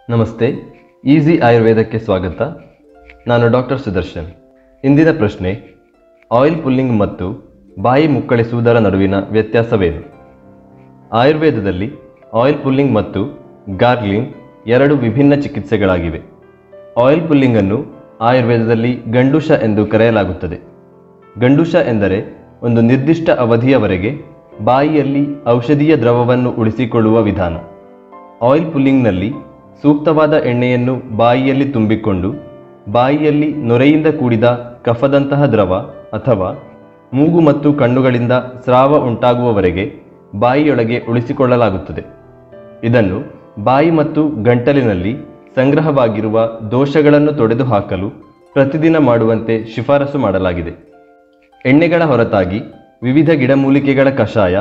ನಮಸ್ತೆ ಈಸಿ ಆಯುರ್ವೇದಕ್ಕೆ ಸ್ವಾಗತ ನಾನು ಡಾಕ್ಟರ್ ಸುದರ್ಶನ್ ಇಂದಿನ ಪ್ರಶ್ನೆ ಆಯಿಲ್ ಪುಲ್ಲಿಂಗ್ ಮತ್ತು ಬಾಯಿ ಮುಕ್ಕಳಿಸುವುದರ ನಡುವಿನ ವ್ಯತ್ಯಾಸವೇನು ಆಯುರ್ವೇದದಲ್ಲಿ ಆಯಿಲ್ ಪುಲ್ಲಿಂಗ್ ಮತ್ತು ಗಾರ್ಗ್ಲಿಂಗ್ ಎರಡು ವಿಭಿನ್ನ ಚಿಕಿತ್ಸೆಗಳಾಗಿವೆ ಆಯಿಲ್ ಪುಲ್ಲಿಂಗನ್ನು ಆಯುರ್ವೇದದಲ್ಲಿ ಗಂಡುಷ ಎಂದು ಕರೆಯಲಾಗುತ್ತದೆ ಗಂಡುಷ ಎಂದರೆ ಒಂದು ನಿರ್ದಿಷ್ಟ ಅವಧಿಯವರೆಗೆ ಬಾಯಿಯಲ್ಲಿ ಔಷಧೀಯ ದ್ರವವನ್ನು ಉಳಿಸಿಕೊಳ್ಳುವ ವಿಧಾನ ಆಯಿಲ್ ಪುಲ್ಲಿಂಗ್ನಲ್ಲಿ ಸೂಕ್ತವಾದ ಎಣ್ಣೆಯನ್ನು ಬಾಯಿಯಲ್ಲಿ ತುಂಬಿಕೊಂಡು ಬಾಯಿಯಲ್ಲಿ ನೊರೆಯಿಂದ ಕೂಡಿದ ಕಫದಂತಹ ದ್ರವ ಅಥವಾ ಮೂಗು ಮತ್ತು ಕಣ್ಣುಗಳಿಂದ ಸ್ರಾವ ಉಂಟಾಗುವವರೆಗೆ ಬಾಯಿಯೊಳಗೆ ಉಳಿಸಿಕೊಳ್ಳಲಾಗುತ್ತದೆ ಇದನ್ನು ಬಾಯಿ ಮತ್ತು ಗಂಟಲಿನಲ್ಲಿ ಸಂಗ್ರಹವಾಗಿರುವ ದೋಷಗಳನ್ನು ತೊಡೆದುಹಾಕಲು ಪ್ರತಿದಿನ ಮಾಡುವಂತೆ ಶಿಫಾರಸು ಮಾಡಲಾಗಿದೆ ಎಣ್ಣೆಗಳ ಹೊರತಾಗಿ ವಿವಿಧ ಗಿಡಮೂಲಿಕೆಗಳ ಕಷಾಯ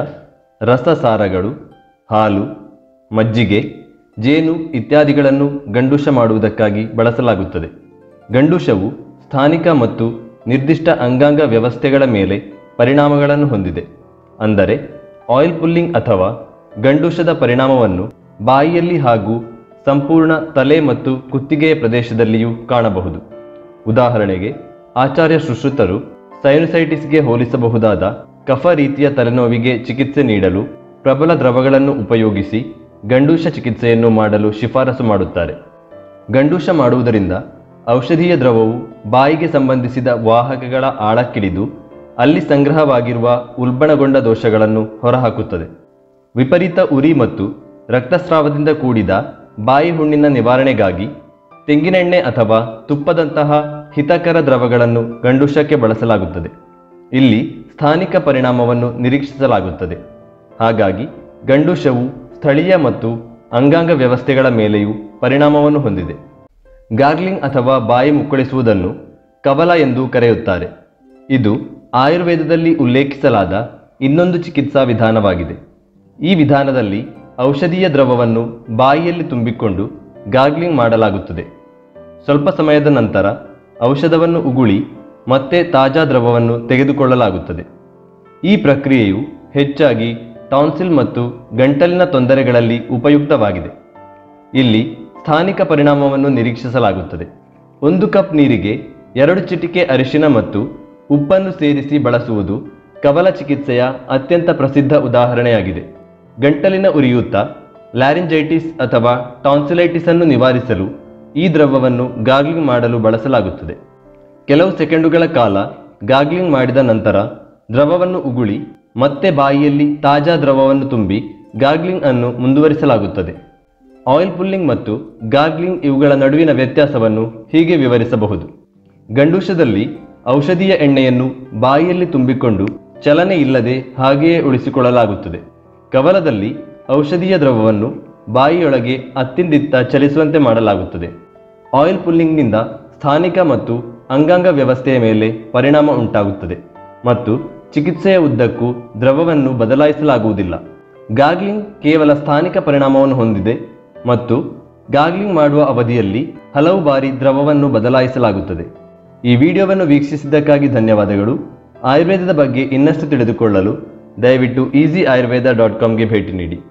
ರಸಸಾರಗಳು ಹಾಲು ಮಜ್ಜಿಗೆ ಜೇನು ಇತ್ಯಾದಿಗಳನ್ನು ಗಂಡುಷ ಮಾಡುವುದಕ್ಕಾಗಿ ಬಳಸಲಾಗುತ್ತದೆ ಗಂಡುಷವು ಸ್ಥಾನಿಕ ಮತ್ತು ನಿರ್ದಿಷ್ಟ ಅಂಗಾಂಗ ವ್ಯವಸ್ಥೆಗಳ ಮೇಲೆ ಪರಿಣಾಮಗಳನ್ನು ಹೊಂದಿದೆ ಅಂದರೆ ಆಯಿಲ್ ಪುಲ್ಲಿಂಗ್ ಅಥವಾ ಗಂಡುಷದ ಪರಿಣಾಮವನ್ನು ಬಾಯಿಯಲ್ಲಿ ಹಾಗೂ ಸಂಪೂರ್ಣ ತಲೆ ಮತ್ತು ಕುತ್ತಿಗೆಯ ಪ್ರದೇಶದಲ್ಲಿಯೂ ಕಾಣಬಹುದು ಉದಾಹರಣೆಗೆ ಆಚಾರ್ಯ ಸುಶ್ರುತರು ಸೈನುಸೈಟಿಸ್ಗೆ ಹೋಲಿಸಬಹುದಾದ ಕಫ ರೀತಿಯ ತಲೆನೋವಿಗೆ ಚಿಕಿತ್ಸೆ ನೀಡಲು ಪ್ರಬಲ ದ್ರವಗಳನ್ನು ಉಪಯೋಗಿಸಿ ಗಂಡೂಷ ಚಿಕಿತ್ಸೆಯನ್ನು ಮಾಡಲು ಶಿಫಾರಸು ಮಾಡುತ್ತಾರೆ ಗಂಡೂಷ ಮಾಡುವುದರಿಂದ ಔಷಧೀಯ ದ್ರವವು ಬಾಯಿಗೆ ಸಂಬಂಧಿಸಿದ ವಾಹಕಗಳ ಆಳಕ್ಕಿಳಿದು ಅಲ್ಲಿ ಸಂಗ್ರಹವಾಗಿರುವ ಉಲ್ಬಣಗೊಂಡ ದೋಷಗಳನ್ನು ಹೊರಹಾಕುತ್ತದೆ ವಿಪರೀತ ಉರಿ ಮತ್ತು ರಕ್ತಸ್ರಾವದಿಂದ ಕೂಡಿದ ಬಾಯಿ ಹುಣ್ಣಿನ ನಿವಾರಣೆಗಾಗಿ ತೆಂಗಿನೆಣ್ಣೆ ಅಥವಾ ತುಪ್ಪದಂತಹ ಹಿತಕರ ದ್ರವಗಳನ್ನು ಗಂಡುಷಕ್ಕೆ ಬಳಸಲಾಗುತ್ತದೆ ಇಲ್ಲಿ ಸ್ಥಾನಿಕ ಪರಿಣಾಮವನ್ನು ನಿರೀಕ್ಷಿಸಲಾಗುತ್ತದೆ ಹಾಗಾಗಿ ಗಂಡುಷವು ಸ್ಥಳೀಯ ಮತ್ತು ಅಂಗಾಂಗ ವ್ಯವಸ್ಥೆಗಳ ಮೇಲೆಯೂ ಪರಿಣಾಮವನ್ನು ಹೊಂದಿದೆ ಗಾರ್ಗ್ಲಿಂಗ್ ಅಥವಾ ಬಾಯಿ ಮುಕ್ಕಳಿಸುವುದನ್ನು ಕವಲ ಎಂದು ಕರೆಯುತ್ತಾರೆ ಇದು ಆಯುರ್ವೇದದಲ್ಲಿ ಉಲ್ಲೇಖಿಸಲಾದ ಇನ್ನೊಂದು ಚಿಕಿತ್ಸಾ ವಿಧಾನವಾಗಿದೆ ಈ ವಿಧಾನದಲ್ಲಿ ಔಷಧೀಯ ದ್ರವವನ್ನು ಬಾಯಿಯಲ್ಲಿ ತುಂಬಿಕೊಂಡು ಗಾರ್ಗ್ಲಿಂಗ್ ಮಾಡಲಾಗುತ್ತದೆ ಸ್ವಲ್ಪ ಸಮಯದ ನಂತರ ಔಷಧವನ್ನು ಉಗುಳಿ ಮತ್ತೆ ತಾಜಾ ದ್ರವವನ್ನು ತೆಗೆದುಕೊಳ್ಳಲಾಗುತ್ತದೆ ಈ ಪ್ರಕ್ರಿಯೆಯು ಹೆಚ್ಚಾಗಿ ಟಾನ್ಸಿಲ್ ಮತ್ತು ಗಂಟಲಿನ ತೊಂದರೆಗಳಲ್ಲಿ ಉಪಯುಕ್ತವಾಗಿದೆ ಇಲ್ಲಿ ಸ್ಥಾನಿಕ ಪರಿಣಾಮವನ್ನು ನಿರೀಕ್ಷಿಸಲಾಗುತ್ತದೆ ಒಂದು ಕಪ್ ನೀರಿಗೆ ಎರಡು ಚಿಟಿಕೆ ಅರಿಶಿನ ಮತ್ತು ಉಪ್ಪನ್ನು ಸೇರಿಸಿ ಬಳಸುವುದು ಕವಲ ಚಿಕಿತ್ಸೆಯ ಅತ್ಯಂತ ಪ್ರಸಿದ್ಧ ಉದಾಹರಣೆಯಾಗಿದೆ ಗಂಟಲಿನ ಉರಿಯೂತ ಲ್ಯಾರಿಂಜೈಟಿಸ್ ಅಥವಾ ಟಾನ್ಸಿಲೈಟಿಸ್ ಅನ್ನು ನಿವಾರಿಸಲು ಈ ದ್ರವವನ್ನು ಗಾರ್ಗ್ಲಿಂಗ್ ಮಾಡಲು ಬಳಸಲಾಗುತ್ತದೆ ಕೆಲವು ಸೆಕೆಂಡುಗಳ ಕಾಲ ಗಾರ್ಗ್ಲಿಂಗ್ ಮಾಡಿದ ನಂತರ ದ್ರವವನ್ನು ಉಗುಳಿ ಮತ್ತೆ ಬಾಯಿಯಲ್ಲಿ ತಾಜಾ ದ್ರವವನ್ನು ತುಂಬಿ ಗಾರ್ಗ್ಲಿಂಗ್ ಅನ್ನು ಮುಂದುವರಿಸಲಾಗುತ್ತದೆ ಆಯಿಲ್ ಪುಲ್ಲಿಂಗ್ ಮತ್ತು ಗಾರ್ಗ್ಲಿಂಗ್ ಇವುಗಳ ನಡುವಿನ ವ್ಯತ್ಯಾಸವನ್ನು ಹೀಗೆ ವಿವರಿಸಬಹುದು ಗಂಡೂಷದಲ್ಲಿ ಔಷಧೀಯ ಎಣ್ಣೆಯನ್ನು ಬಾಯಿಯಲ್ಲಿ ತುಂಬಿಕೊಂಡು ಚಲನೆ ಇಲ್ಲದೆ ಹಾಗೆಯೇ ಉಳಿಸಿಕೊಳ್ಳಲಾಗುತ್ತದೆ ಕವಲದಲ್ಲಿ ಔಷಧೀಯ ದ್ರವವನ್ನು ಬಾಯಿಯೊಳಗೆ ಅತ್ತಿಂದಿತ್ತ ಚಲಿಸುವಂತೆ ಮಾಡಲಾಗುತ್ತದೆ ಆಯಿಲ್ ಪುಲ್ಲಿಂಗ್ನಿಂದ ಸ್ಥಾನಿಕ ಮತ್ತು ಅಂಗಾಂಗ ವ್ಯವಸ್ಥೆಯ ಮೇಲೆ ಪರಿಣಾಮ ಉಂಟಾಗುತ್ತದೆ ಮತ್ತು ಚಿಕಿತ್ಸೆಯ ಉದ್ದಕ್ಕೂ ದ್ರವವನ್ನು ಬದಲಾಯಿಸಲಾಗುವುದಿಲ್ಲ ಗಾಗ್ಲಿಂಗ್ ಕೇವಲ ಸ್ಥಾನಿಕ ಪರಿಣಾಮವನ್ನು ಹೊಂದಿದೆ ಮತ್ತು ಗಾಗ್ಲಿಂಗ್ ಮಾಡುವ ಅವಧಿಯಲ್ಲಿ ಹಲವು ಬಾರಿ ದ್ರವವನ್ನು ಬದಲಾಯಿಸಲಾಗುತ್ತದೆ ಈ ವಿಡಿಯೋವನ್ನು ವೀಕ್ಷಿಸಿದ್ದಕ್ಕಾಗಿ ಧನ್ಯವಾದಗಳು ಆಯುರ್ವೇದದ ಬಗ್ಗೆ ಇನ್ನಷ್ಟು ತಿಳಿದುಕೊಳ್ಳಲು ದಯವಿಟ್ಟು ಈಸಿ ಆಯುರ್ವೇದ ಡಾಟ್ ಕಾಮ್ಗೆ ಭೇಟಿ ನೀಡಿ